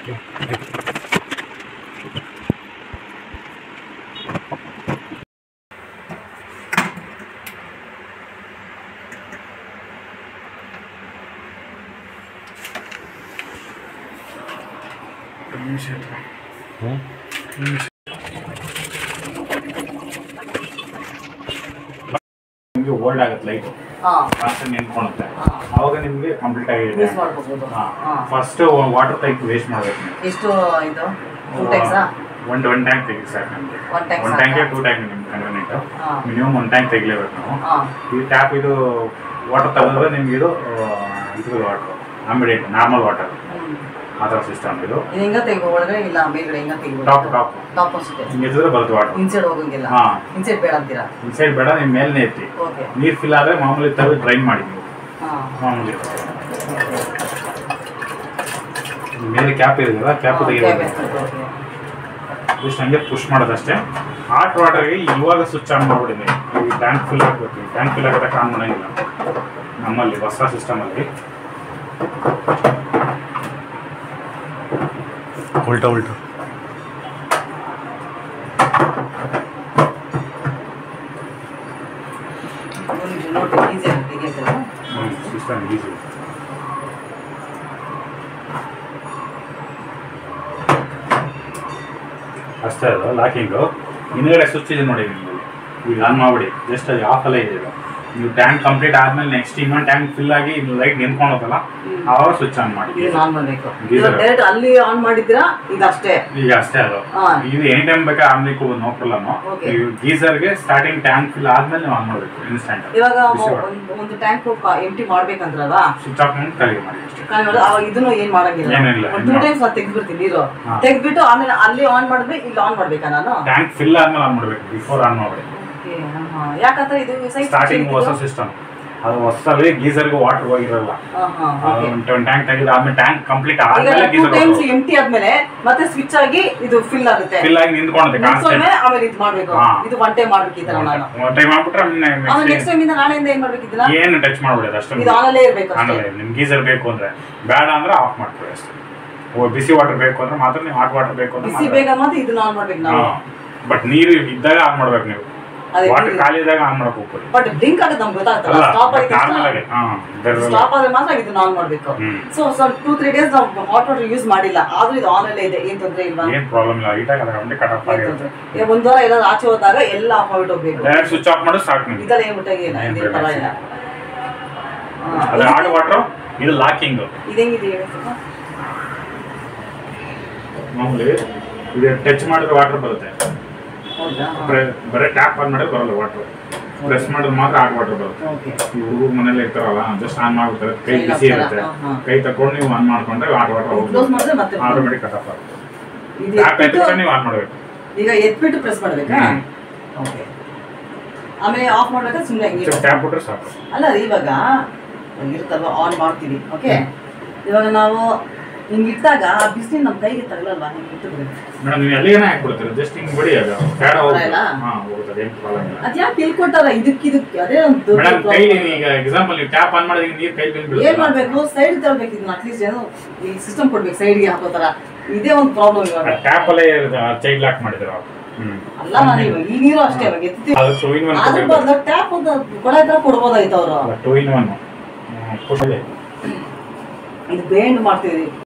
ನಿಮಿಷ ಇರ್ರಿ. ಹ್ಞೂ ನಿಮಿಷ ನಿಮಗೆ ಓಲ್ಡ್ ಆಗುತ್ತೆ ಲೈಟ್ ಹಾಂ ಫಾಸ್ಟ್ ನಿಂತ್ಕೊಳುತ್ತೆ ಹಾ. ಅವಾಗ ನಿಮಗೆ ಕಂಪ್ಲೀಟ್ ಆಗಿ ಯೂಸ್ ಮಾಡ್ಕೋಬೋದು ಹಾಂ ಫಸ್ಟ್ ವಾಟರ್ ಟೈಪ್ ವೇಸ್ಟ್ ಮಾಡ್ಬೇಕು ನೀವು ಎಷ್ಟು ಇದು ಟೂ ಟೈಮ್ಸಾ ಒಂದು ಒನ್ ಟ್ಯಾಂಕ್ ತೆಗಿ ಸಾಕು ನಮಗೆ One tank ಒನ್ ಸಾಕಾ? ಟ್ಯಾಂಕ್ ಟೂ ಟ್ಯಾಂಕ್ ನಿಮ್ಗೆ ಕನ್ವೀನಿಯಂಟ್ ಹಾ. ಮಿನಿಮಮ್ ಒನ್ ಟ್ಯಾಂಕ್ ತೆಗಿಲೇಬೇಕು ನಾವು ಹಾಂ ಈ ಟ್ಯಾಪ್ ಇದು ವಾಟರ್ ತಗೊಂಡ್ರೆ ನಿಮ್ಗೆ ಇದು ಆ, ಇದು ವಾಟರ್ ಆಮಿಡಿಯೇಟ್ ನಾರ್ಮಲ್ ವಾಟರ್ ಆ ಥರ ಸಿಸ್ಟಮ್ ಇದು ಇದು ಹಿಂಗ ತೆಗಿಬೋ ಒಳಗಡೆ ಇಲ್ಲ ಮೇಲ್ಗಡೆ ಹಿಂಗ ತೆಗಿಬೋದು ಟಾಪ್ ಟಾಪ್ ಟಾಪ್ ಅಷ್ಟೇ ಹಿಂಗೆ ಎತ್ತಿದ್ರೆ ಬರುತ್ತೆ ವಾಟರ್ ಇನ್ಸೈಡ್ ಹೋಗಂಗಿಲ್ಲ ಹಾ. ಇನ್ಸೈಡ್ ಬೇಡ ಅಂತೀರಾ ಇನ್ಸೈಡ್ ಬೇಡ ನಿಮ್ಮ ಮೇಲ್ನೇ ಎತ್ತಿ ಓಕೆ ನೀರು ಫಿಲ್ ಆದರೆ ಮಾಮೂಲಿ ತೆಗೆದು ಡ್ರೈನ್ ಮಾಡಿ ನೀವು ಹಾಂ ಮಾಮೂಲಿ ಮೇಲೆ ಕ್ಯಾಪ್ ಇದೆಯಲ್ಲ ಕ್ಯಾಪ್ ತೆಗಿಬೇಕು ಜಸ್ಟ್ ಹಂಗೆ ಪುಷ್ ಮಾಡೋದಷ್ಟೇ ಹಾಟ್ ವಾಟರ್ಗೆ ಇವಾಗ ಸ್ವಿಚ್ ಆನ್ ಮಾಡ್ಬಿಡಿ ಈ ಟ್ಯಾಂಕ್ ಫಿಲ್ ಆಗಬೇಕು ಈ ಟ್ಯಾಂಕ್ ಫಿಲ್ ಆಗೋದಕ್ಕೆ ಆನ್ ಮಾಡೋಂಗಿಲ್ಲ ನಮ್ಮಲ್ಲಿ ಹೊಸ ಸಿಸ್ಟಮಲ್ಲಿ ಉಲ್ಟಾ ಉಲ್ಟಾ ನೋಡಿ ಈಸಿ ಆಗಿ ತೆಗಿಯತ್ತಲ್ಲ ಸಿಸ್ಟಮ್ ಈಸಿ ಅಷ್ಟೇ ಅದು ಲಾಕಿಂಗು ಹಿಂದ್ಗಡೆ ಸ್ವಿಚ್ ಇದೆ ನೋಡಿ ನಿಮ್ಮಲ್ಲಿ ಈಗ ಆನ್ ಮಾಡ್ಬಿಡಿ ಜಸ್ಟ್ ಅದು ಆಫ್ ಅಲ್ಲೇ ಇದೆ ಈಗ ನೀವು ಟ್ಯಾಂಕ್ ಕಂಪ್ಲೀಟ್ ಆದ್ಮೇಲೆ ನೆಕ್ಸ್ಟ್ ಇನ್ನೊಂದು ಟ್ಯಾಂಕ್ ಫಿಲ್ ಆಗಿ ಇದು ಲೈಟ್ ನಿಂತ್ಕೊಂಡೋದಲ್ಲ ಆವಾಗ ಸ್ವಿಚ್ ಆನ್ ಮಾಡಿ ಇದು ಆನ್ ಮಾಡಬೇಕು Geyser. ಡೈರೆಕ್ಟ್ ಅಲ್ಲಿ ಆನ್ ಮಾಡಿದ್ರಾ ಇದಷ್ಟೇ ಈಗ ಅಷ್ಟೇ ಅದು ಹಾ. ಇದು ಎನಿ ಟೈಮ್ ಬೇಕಾದ್ರೆ ಆನ್ ಬೇಕು ನೋ ಪ್ರಾಬ್ಲಮ್ Okay. ನೀವು ಗೀಸರ್ಗೆ ಸ್ಟಾರ್ಟಿಂಗ್ ಟ್ಯಾಂಕ್ ಫಿಲ್ ಆದ್ಮೇಲೆ ನೀವು ಆನ್ ಮಾಡಬೇಕು ಇನ್ಸ್ಟಂಟ್ ಇವಾಗ ಒಂದು ಒಂದು ಟ್ಯಾಂಕ್ ಎಂಟಿ ಮಾಡ್ಬೇಕಂದ್ರಲ್ಲ ಸ್ವಿಚ್ ಆಫ್ ಮಾಡಿ ಕಲಿಗೆ ಮಾಡಿ ಅಷ್ಟೇ ಕಾಲ್ ಮಾಡಿ ಅವಾಗ ಇದನ್ನು ಏನ್ ಮಾಡಂಗಿಲ್ಲ ಏನಿಲ್ಲ, ಒಂದು ಟೂ ಏನು ಟೈಮ್ಸ್ ನಾನು ತೆಗ್ದ್ಬಿಡ್ತೀನಿ ನೀರು ಹಾ. ತೆಗ್ದ್ಬಿಟ್ಟು ಆಮೇಲೆ ಅಲ್ಲಿ ಆನ್ ಮಾಡಿದ್ರೆ ಇಲ್ಲಿ ಆನ್ ಮಾಡ್ಬೇಕಾ ನಾನು ಟ್ಯಾಂಕ್ ಫಿಲ್ ಆದ್ಮೇಲೆ ಆನ್ ಮಾಡಬೇಕು ಬಿಫೋರ್ ಆನ್ ಮಾಡಬೇಡಿ Okay, ಹಾ. ಯಾಕಂದ್ರೆ ಇದು ಸೈಜ್ ಸ್ಟಾರ್ಟಿಂಗ್ ಹೊಸ ಸಿಸ್ಟಮ್ ಅದು ಹೊಸದಲ್ಲಿ ಗೀಸರ್ಗೆ ವಾಟರ್ ಹೋಗಿರಲ್ಲ ಒಂದು ಟ್ಯಾಂಕ್ ತೆಗೆದು ಆದ್ಮೇಲೆ ಟ್ಯಾಂಕ್ ಕಂಪ್ಲೀಟ್ ಈಗ ಆದ್ಮೇಲೆ ಟೂ ಟೈಮ್ಸ್ ಗೀಸರ್ ಎಂಟಿ ಆದ್ಮೇಲೆ ಮತ್ತೆ ಸ್ವಿಚ್ ಆಗಿ ಇದು ಫಿಲ್ ಆಗುತ್ತೆ ಫಿಲ್ ಆಗಿ ನಿಂತ್ಕೊಂಡುತ್ತೆ ಕಾನ್ಸ್ಟೆಂಟ್ ನಿಲ್ಸೋದ್ಮೇಲೆ ಆಮೇಲೆ ಇದು ಮಾಡ್ಬೇಕು ಹಾ. ಇದು ಒನ್ ಟೈಮ್ ಮಾಡ್ಬೇಕು ಈ ತರ ನಾನು ಒಂದು ಟೈಮ್ ಮಾಡ್ಬಿಟ್ರೆ ಆಮೇಲೆ ನೆಕ್ಸ್ಟ್ ಟೈಮ್ ಇಂದ ನಾಳೆಯಿಂದ ಏನ್ ಮಾಡ್ಬೇಕು ಇದನ್ನ ಏನು ಟಚ್ ಮಾಡ್ಬಿಡೋದು ಅಷ್ಟೇ ಇದು ಆನಲ್ಲೇ ಇರ್ಬೇಕು ಅಷ್ಟೇ ಆಮೇಲೆ ನಿಮ್ಗೆ ಗೀಸರ್ ಬೇಕು ಅಂದ್ರೆ ಬೇಡ ಅಂದ್ರೆ ಆಫ್ ಮಾಡ್ಕೊಳ್ಳಿ ಅಷ್ಟೇ ಓ ಬಿಸಿ ವಾಟರ್ ಬೇಕು ಅಂದ್ರೆ ಮಾತ್ರ ನೀವು ಹಾಟ್ ವಾಟರ್ ಬೇಕು ಅಂದ್ರೆ ಬಿಸಿ ಬೇಗ ಮಾತ್ರ ಇದನ್ನ ಆನ್ ಮಾಡ್ಬೇಕು ನಾವು ಬಟ್ ನೀರು ಇದ್ದಾಗ ಆನ್ ಮಾಡ್ಬೇಕು ನೀವು ಅದೇ ವಾಟರ್ ನೀರು- ಖಾಲಿ ಇದ್ದಾಗ ಆನ್ ಮಾಡಕ್ ಹೋಗ್ಬೇಡಿ ಬಟ್ ಡ್ರಿಂಕ್ ಆಗೋದು ನಮ್ಗೆ ಗೊತ್ತಾಗ್ತಲ್ಲ ಅಲ್ಲ ಸ್ಟಾಪ್ ಆಗಿ ನಾರ್ಮಲ್ ಆಗಿ ಹಾ ಬೆರಳು- ಸ್ಟಾಪ್ ಆದ್ರೆ ಮಾತ್ರ ಇದನ್ನ ಆನ್ ಮಾಡ್ಬೇಕು ಹ್ಮ್. ಸೊ ಸ್ವಲ್ಪ ಟೂ ತ್ರೀ ಡೇಸ್ ನಾವು ಹಾಟ್ ವಾಟರ್ ಯೂಸ್ ಮಾಡಿಲ್ಲ ಆದ್ರೂ ಇದು ಆನ್ ಅಲ್ಲೇ ಇದೆ ಏನ್ ತೊಂದ್ರೆ ಇಲ್ವಾ ಏನ್ ಪ್ರಾಬ್ಲಮ್ ಇಲ್ಲ ಹೀಟಾಗಿ ಅದ್ರ ಗಂಟೆ ಕಟ್ ಆಫ್ ಏನ್ ಆಗಿರುತ್ತೆ ತೊಂದ್ರೆ ಈಗ ಒಂದ್ ವಾರ ಎಲ್ಲಾದ್ರೂ ಆಚೆ ಹೋದಾಗ ಎಲ್ಲ ಆಫ್ ಮಾಡ್ಬಿಟ್ಟು ಹೋಗ್ಬೇಕು ಡೈರೆಕ್ಟ್ ಸ್ವಿಚ್ ಆಫ್ ಮಾಡಿ ಸಾಕು ನಿಮ್ಗೆ ಇದೆಲ್ಲ ಏನ್ ಬಿಟ್ಟಾಗಿಲ್ಲ ಏನ್ ಇದೇನ್ ಪರ ಇಲ್ಲ ಹಾ, ಅದು ಹಾಟ್ ವಾಟರ್ ಇದು ಲಾಕಿಂಗ್ ಇದೆಂಗಿದೆ ಹೇಳಿ ಸ್ವಲ್ಪ ಮಾಮೂಲಿ ಇದು ಟಚ್ ಮಾಡಿದ್ರೆ ವಾಟರ್ ಬರುತ್ತೆ ಹೌದಾ ಪ್ರೆ- ಬರೀ ಟ್ಯಾಪ್ ಆನ್ ಮಾಡಿದ್ರೆ ಬರಲ್ಲ ವಾಟರ್ ಪ್ರೆಸ್ ಮಾಡಿದ್ರೆ ಮಾತ್ರ ಹಾಟ್ ವಾಟರ್ ಬರುತ್ತೆ ಓಕೆ ಈ ಹುಡುಗರು ಮನೇಲಿ ಇರ್ತಾರಲ್ಲ ಜಸ್ಟ್ ಆನ್ ಮಾಡ್ಬಿಡ್ತಾರೆ ಕೈ ಕೈ ಬಿಸಿ ಹಾಕ್ತಾರ, ಇರುತ್ತೆ ಹಾ, ಹಾ. ಕೈ ತಕೊಂಡು ನೀವು ಆನ್ ಮಾಡ್ಕೊಂಡ್ರೆ ಹಾಟ್ ವಾಟರ್ ಕ್ಲೋಸ್ ಮಾಡಿದ್ರೆ ಮತ್ತೆ ಆಟೋಮೆಟಿಕ್ ಕಟ್ ಆಫ್ ಆಗುತ್ತೆ ಇದು ಟ್ಯಾಪ್ ಎತ್ಬಿಟ್ಟು- ಎತ್ಕೊಂಡು ನೀವು ಆನ್ ಮಾಡಬೇಕು ಈಗ ಎತ್ಬಿಟ್ಟು ಪ್ರೆಸ್ ಮಾಡ್ಬೇಕಾ ಹ್ಮ್. ಓಕೆ ಆಮೇಲೆ ಆಫ್ ಮಾಡ್ಬೇಕಾ ಸುಮ್ಮನೆ ಹಂಗೆ ಟ್ಯಾಪ್ ಬಿಟ್ರೆ ಸಾಕು ಅಲ್ಲ ರೀ ಇವಾಗ ಇರುತ್ತಲ್ವ ಆನ್ ಮಾಡ್ತೀವಿ ಓಕೆ ಇವಾಗ ನಾವು ಹಿಂಗೆ ಇಟ್ಟಾಗ ಆ ಬಿಸಿಲು ನಮ್ಮ ಕೈಗೆ ತಗಲಲ್ವಾ ಹಿಂಗೆ ಇಟ್ಟಿದ್ರೆ ಮೇಡಮ್ ನೀವು ಎಲ್ಲಿಗೇನೆ ಹಾಕ್ಬಿಡ್ತೀರ ಜಸ್ಟ್ ಹಿಂಗ್ ಬಿಡಿ ಅದು ಫ್ಯಾಡ್ ಹೋಗುತ್ತೆ ಬರಲ್ಲ? ಹಾ ಹೋಗುತ್ತೆ ಏನು ಪ್ರಾಬ್ಲಮ್ ಇಲ್ಲ ಅದ್ ಯಾಕೆ ತಿಳ್ಕೊಟ್ಟಾರ ಇದಕ್ಕೆ ಇದಕ್ಕೆ ಅದೇ ಒಂದು ಮೇಡಮ್ ಕೈ ಈಗ ಎಕ್ಸಾಂಪಲ್ ನೀವು ಟ್ಯಾಪ್ ಆನ್ ಮಾಡಿದ್ರೆ ನೀರು ಕೈ ಬಿಲ್ ಏನ್ ಮಾಡ್ಬೇಕು ಸೈಡ್ ತರಬೇಕು ಇದನ್ನ ಅಟ್ಲೀಸ್ಟ್ ಏನು ಈ ಸಿಸ್ಟಮ್ ಕೊಡ್ಬೇಕು ಸೈಡ್ಗೆ ಹಾಕೋತಾರ ಇದೇ ಒಂದು ಪ್ರಾಬ್ಲಮ್ ಇವಾಗ ಟ್ಯಾಪ್ ಅಲ್ಲೇ ಚೈಲ್ಡ್ ಲಾಕ್ ಮಾಡಿದ್ರು ಅವ್ರು ಹ್ಮ್ ಅಲ್ಲ ನಾನು ಇವಾಗ ಈ ನೀರು ಅಷ್ಟೇ ಇವಾಗ ಎತ್ತಿ ಅದು ಟೂ ಇನ್ ಒನ್ ಅದ್ರ ಬದಲು ಟ್ಯಾಪ್ ಒಂದು ಕೊಳೆ ತರ ಕೊಡ್ಬೋದಾಯ್ತು ಅವರು ಟೂ ಇನ್ ಒನ್ ಇದು ಬೇಂಡ್ ಮಾಡ್ತೀವಿ